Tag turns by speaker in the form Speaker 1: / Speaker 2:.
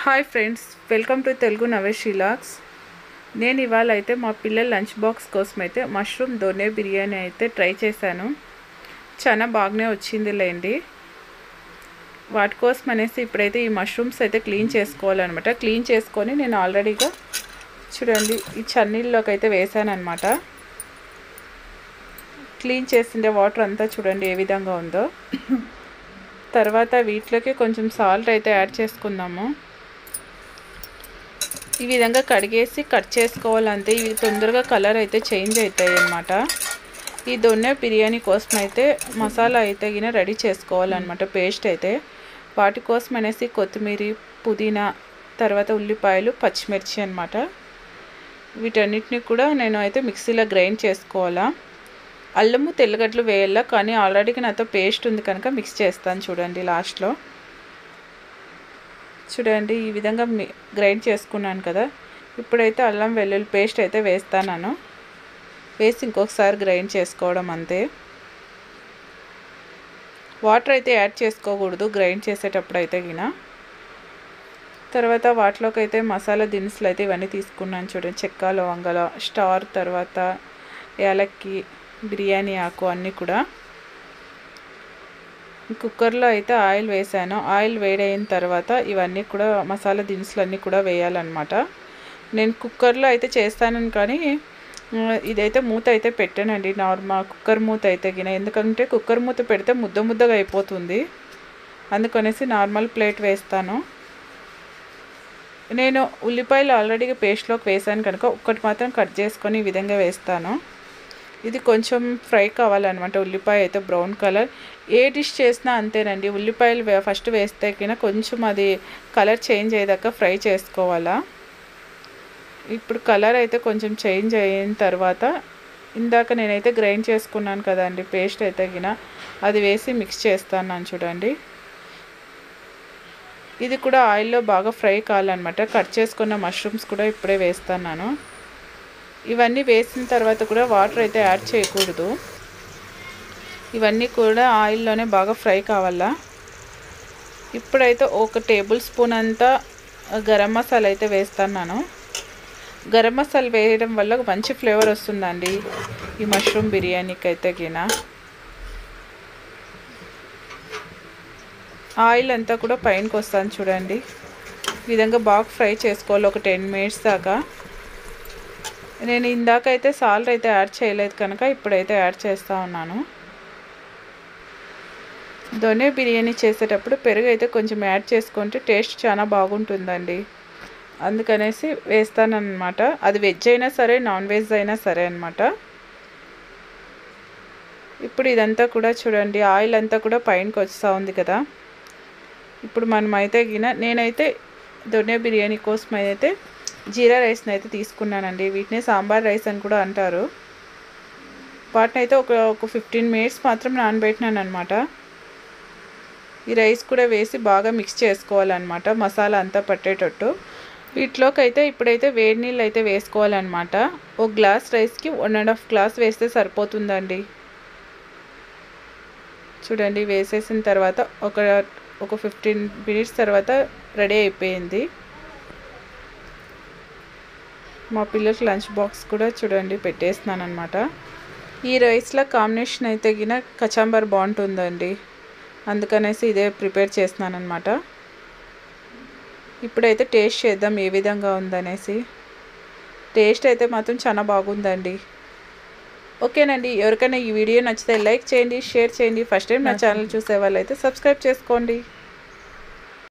Speaker 1: hi friends welcome to Telugu నవేషిలాక్స్ నేను ఇవాళ అయితే మా పిల్లల లంచ్ బాక్స్ కోసం అయితే మష్రూమ్ దొనే బిర్యానీ అయితే ట్రై చేశాను చాలా బాగానే వచ్చిందిలేండి వాటి కోసం అనేసి ఇప్పుడైతే ఈ మష్రూమ్స్ అయితే క్లీన్ చేసుకోవాలన్నమాట క్లీన్ చేసుకొని నేను ఆల్రెడీగా చూడండి ఈ చన్నీళ్ళలోకి అయితే వేసాను అనమాట క్లీన్ చేసిండే వాటర్ అంతా చూడండి ఏ విధంగా ఉందో తర్వాత వీటిలోకి కొంచెం సాల్ట్ అయితే యాడ్ చేసుకుందాము ఈ విధంగా కడిగేసి కట్ చేసుకోవాలంటే ఇవి తొందరగా కలర్ అయితే చేంజ్ అవుతాయి అన్నమాట ఈ దొన్నె బిర్యానీ కోసం అయితే మసాలా అయితే గిన రెడీ చేసుకోవాలన్నమాట పేస్ట్ అయితే వాటి కోసం అనేసి కొత్తిమీర పుదీనా తర్వాత ఉల్లిపాయలు పచ్చిమిర్చి అనమాట వీటన్నిటిని కూడా నేను అయితే మిక్సీలో గ్రైండ్ చేసుకోవాలా అల్లము తెల్లగడ్డలు వేయాలా కానీ ఆల్రెడీకి నాతో పేస్ట్ ఉంది కనుక మిక్స్ చేస్తాను చూడండి లాస్ట్లో చూడండి ఈ విధంగా గ్రైండ్ చేసుకున్నాను కదా ఇప్పుడైతే అల్లం వెల్లుల్లి పేస్ట్ అయితే వేస్తాను వేసి ఇంకొకసారి గ్రైండ్ చేసుకోవడం అంతే వాటర్ అయితే యాడ్ చేసుకోకూడదు గ్రైండ్ చేసేటప్పుడు అయితే గిన తర్వాత వాటిలోకి అయితే మసాలా దినుసులు అయితే ఇవన్నీ తీసుకున్నాను చూడండి చెక్క లవంగల స్టార్ తర్వాత యాలక్కి బిర్యానీ ఆకు అన్నీ కూడా కుక్కర్లో అయితే ఆయిల్ వేసాను ఆయిల్ వేడైన తర్వాత ఇవన్నీ కూడా మసాలా దినుసులు అన్నీ కూడా వేయాలన్నమాట నేను కుక్కర్లో అయితే చేస్తాను కానీ ఇదైతే మూత అయితే పెట్టానండి నార్మల్ కుక్కర్ మూత అయితే గిన ఎందుకంటే కుక్కర్ మూత పెడితే ముద్ద ముద్దగా అయిపోతుంది అందుకనేసి నార్మల్ ప్లేట్ వేస్తాను నేను ఉల్లిపాయలు ఆల్రెడీగా పేస్ట్లోకి వేసాను కనుక ఒక్కటి మాత్రం కట్ చేసుకొని ఈ విధంగా వేస్తాను ఇది కొంచెం ఫ్రై కావాలన్నమాట ఉల్లిపాయ అయితే బ్రౌన్ కలర్ ఏ డిష్ చేసినా అంతేనండి ఉల్లిపాయలు ఫస్ట్ వేస్తే కింద కొంచెం అది కలర్ చేంజ్ అయ్యేదాకా ఫ్రై చేసుకోవాలా ఇప్పుడు కలర్ అయితే కొంచెం చేంజ్ అయిన తర్వాత ఇందాక నేనైతే గ్రైండ్ చేసుకున్నాను కదండి పేస్ట్ అయితే గిన అది వేసి మిక్స్ చేస్తాను చూడండి ఇది కూడా ఆయిల్లో బాగా ఫ్రై కావాలన్నమాట కట్ చేసుకున్న మష్రూమ్స్ కూడా ఇప్పుడే వేస్తున్నాను ఇవన్నీ వేసిన తర్వాత కూడా వాటర్ అయితే యాడ్ చేయకూడదు ఇవన్నీ కూడా ఆయిల్లోనే బాగా ఫ్రై కావాలా ఇప్పుడైతే ఒక టేబుల్ స్పూన్ అంతా గరం మసాలా అయితే వేస్తున్నాను గరం మసాలా వేయడం వల్ల మంచి ఫ్లేవర్ వస్తుందండి ఈ మష్రూమ్ బిర్యానీకి అయితే గిన ఆయిల్ అంతా కూడా పైనకి వస్తాను చూడండి ఈ విధంగా బాగా ఫ్రై చేసుకోవాలి ఒక టెన్ మినిట్స్ దాకా నేను ఇందాక అయితే సాల్ట్ అయితే యాడ్ చేయలేదు కనుక ఇప్పుడైతే యాడ్ చేస్తూ ఉన్నాను దొనే బిర్యానీ చేసేటప్పుడు పెరుగు అయితే కొంచెం యాడ్ చేసుకుంటే టేస్ట్ చాలా బాగుంటుందండి అందుకనేసి వేస్తానన్నమాట అది వెజ్ అయినా సరే నాన్ వెజ్ అయినా సరే అనమాట ఇప్పుడు ఇదంతా కూడా చూడండి ఆయిల్ అంతా కూడా పైనకి వస్తూ ఉంది కదా ఇప్పుడు మనం అయితే గిన నేనైతే దొనే బిర్యానీ కోసం అయితే జీరా రైస్ని అయితే తీసుకున్నానండి వీటిని సాంబార్ రైస్ అని కూడా అంటారు వాటిని అయితే ఒక ఒక ఫిఫ్టీన్ మినిట్స్ మాత్రం నానబెట్టినాను అనమాట ఈ రైస్ కూడా వేసి బాగా మిక్స్ చేసుకోవాలన్నమాట మసాలా అంతా పట్టేటట్టు వీటిలోకి అయితే ఇప్పుడైతే వేడి నీళ్ళు అయితే వేసుకోవాలన్నమాట ఒక గ్లాస్ రైస్కి వన్ అండ్ హాఫ్ గ్లాస్ వేస్తే సరిపోతుందండి చూడండి వేసేసిన తర్వాత ఒక ఒక ఫిఫ్టీన్ మినిట్స్ తర్వాత రెడీ అయిపోయింది మా పిల్లలకి లంచ్ బాక్స్ కూడా చూడండి పెట్టేస్తున్నాను అనమాట ఈ రైస్లో కాంబినేషన్ అయితే గిన కచాంబర్ బాగుంటుందండి అందుకనేసి ఇదే ప్రిపేర్ చేస్తున్నాను అనమాట ఇప్పుడైతే టేస్ట్ చేద్దాం ఏ విధంగా ఉందనేసి టేస్ట్ అయితే మాత్రం చాలా బాగుందండి ఓకేనండి ఎవరికైనా ఈ వీడియో నచ్చితే లైక్ చేయండి షేర్ చేయండి ఫస్ట్ టైం నా ఛానల్ చూసే వాళ్ళైతే సబ్స్క్రైబ్ చేసుకోండి